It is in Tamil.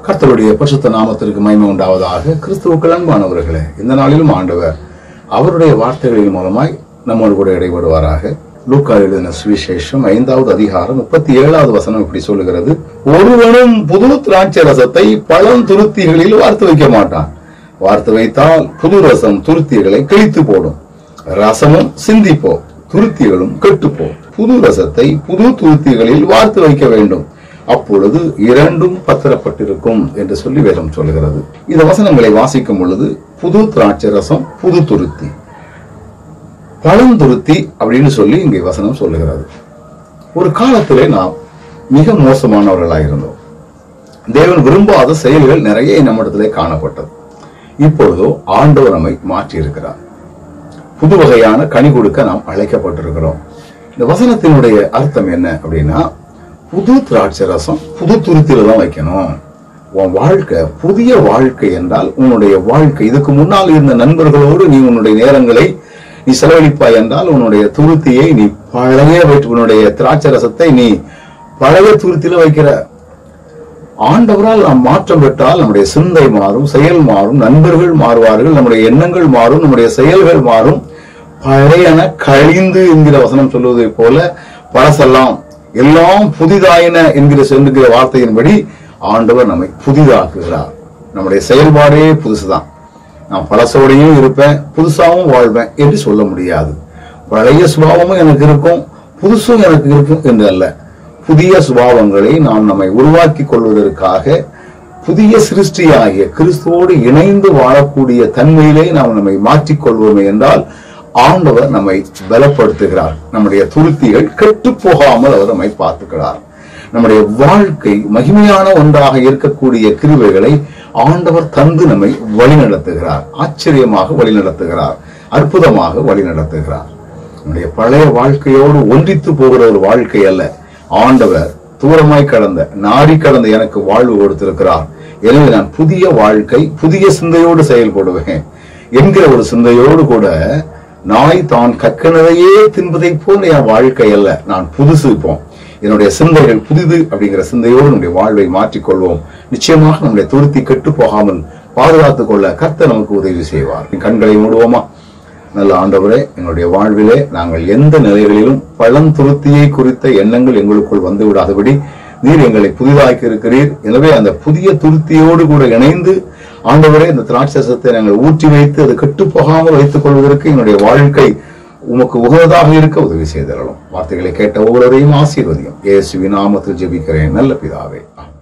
கர்த்தருடைய பரிசுத்த நாமத்திற்கு மகிமை உண்டாவதாக கிறிஸ்துவுக்கள் அன்பானவர்களே இந்த நாளிலும் ஆண்டவர் அவருடைய வார்த்தைகளின் மூலமாய் நம்மோடு கூட இடைபடுவாராக லூக்கா எழுதின சுவிசேஷம் ஐந்தாவது அதிகாரம் முப்பத்தி ஏழாவது வசனம் இப்படி சொல்லுகிறது ஒருவனும் புது திராட்சை ரசத்தை பழம் துருத்திகளில் வார்த்து வைக்க மாட்டான் வார்த்து வைத்தால் புது ரசம் துருத்திகளை கிழித்து போடும் ரசமும் சிந்திப்போ துருத்திகளும் கெட்டுப்போ புது ரசத்தை புது துருத்திகளில் வார்த்து வைக்க வேண்டும் அப்பொழுது இரண்டும் பத்திரப்பட்டிருக்கும் என்று சொல்லி வேதம் சொல்லுகிறது இந்த வசனங்களை வாசிக்கும் பொழுது புது திராட்சை ரசம் புது துருத்தி பழந்துருத்தி அப்படின்னு சொல்லி இங்கே வசனம் சொல்லுகிறது ஒரு காலத்திலே நாம் மிக மோசமானவர்களாக இருந்தோம் தேவன் விரும்பாத செயல்கள் நிறைய நம்மிடத்திலே காணப்பட்டது இப்பொழுதோ ஆண்டவர் நம்மை மாற்றி இருக்கிறார் புது வகையான கனி கொடுக்க நாம் அழைக்கப்பட்டிருக்கிறோம் இந்த வசனத்தினுடைய அர்த்தம் என்ன அப்படின்னா புது திராட்சை ரசம் புது துருத்தில தான் வைக்கணும் உன் வாழ்க்கை புதிய வாழ்க்கை என்றால் உன்னுடைய வாழ்க்கை இதுக்கு முன்னால் இருந்த நண்பர்களோடு நீ உன்னுடைய நேரங்களை நீ செலவழிப்பாய் என்றால் உன்னுடைய துருத்தியை நீ பழைய வைத்து உன்னுடைய திராட்சை ரசத்தை நீ பழைய துருத்தில வைக்கிற ஆண்டவரால் நாம் மாற்றம் பெற்றால் நம்முடைய சிந்தை மாறும் செயல் மாறும் நண்பர்கள் மாறுவார்கள் நம்முடைய எண்ணங்கள் மாறும் நம்முடைய செயல்கள் மாறும் பழையன கழிந்து என்கிற வசனம் சொல்வதைப் போல பழசெல்லாம் எல்லாம் புதிதாயின என்கிற சொல்லுகிற வார்த்தையின்படி ஆண்டவர் நம்மை புதிதாக்குகிறார் நம்முடைய செயல்பாடே புதுசுதான் நான் பழசோடையும் இருப்பேன் புதுசாவும் வாழ்வேன் என்று சொல்ல முடியாது பழைய சுபாவமும் எனக்கு இருக்கும் புதுசும் எனக்கு இருக்கும் என்று அல்ல புதிய சுபாவங்களை நாம் நம்மை உருவாக்கி கொள்வதற்காக புதிய சிருஷ்டியாகிய கிறிஸ்துவோடு இணைந்து வாழக்கூடிய தன்மையிலே நாம் நம்மை மாற்றிக் கொள்வோமே என்றால் ஆண்டவர் நம்மை பலப்படுத்துகிறார் நம்முடைய துருத்திகள் கெட்டு போகாமல் அவர் நம்மை பார்த்துக்கிறார் நம்முடைய வாழ்க்கை மகிமையான ஒன்றாக இருக்கக்கூடிய கிருவைகளை ஆண்டவர் தந்து நம்மை வழிநடத்துகிறார் ஆச்சரியமாக வழிநடத்துகிறார் அற்புதமாக வழிநடத்துகிறார் நம்முடைய பழைய வாழ்க்கையோடு ஒன்றித்து போகிற ஒரு வாழ்க்கை அல்ல ஆண்டவர் தூரமாய் கடந்த நாடி கடந்த எனக்கு வாழ்வு கொடுத்திருக்கிறார் எனவே நான் புதிய வாழ்க்கை புதிய சிந்தையோடு செயல்படுவேன் என்கிற ஒரு சிந்தையோடு கூட நாய் தான் கக்கினதையே தின்பதை போல் என் வாழ்க்கை அல்ல நான் புதுசு இப்போ என்னுடைய சிந்தைகள் புதிது அப்படிங்கிற சிந்தையோடு நம்முடைய வாழ்வை மாற்றிக்கொள்வோம் நிச்சயமாக நம்முடைய துருத்தி கெட்டு போகாமல் பாதுகாத்துக் கொள்ள கர்த்தர் நமக்கு உதவி செய்வார் கண்களை மூடுவோமா நல்ல ஆண்டவரே எங்களுடைய வாழ்விலே நாங்கள் எந்த நிலைகளிலும் பழந்துருத்தியை குறித்த எண்ணங்கள் எங்களுக்குள் வந்து விடாதபடி நீர் எங்களை புதிதாக்கி இருக்கிறீர் எனவே அந்த புதிய துருத்தியோடு கூட இணைந்து ஆண்டவரே இந்த திராட்சசத்தை நாங்கள் ஊற்றி வைத்து அது கெட்டு போகாமல் வைத்துக் கொள்வதற்கு எங்களுடைய வாழ்க்கை உமக்கு உகந்ததாக இருக்க உதவி செய்தரலாம் வார்த்தைகளை கேட்ட ஒவ்வொருவரையும் ஆசீர்வதியும் இயேசுவின் நாமத்தில் ஜெபிக்கிறேன் நல்ல பிதாவே ஆமென்.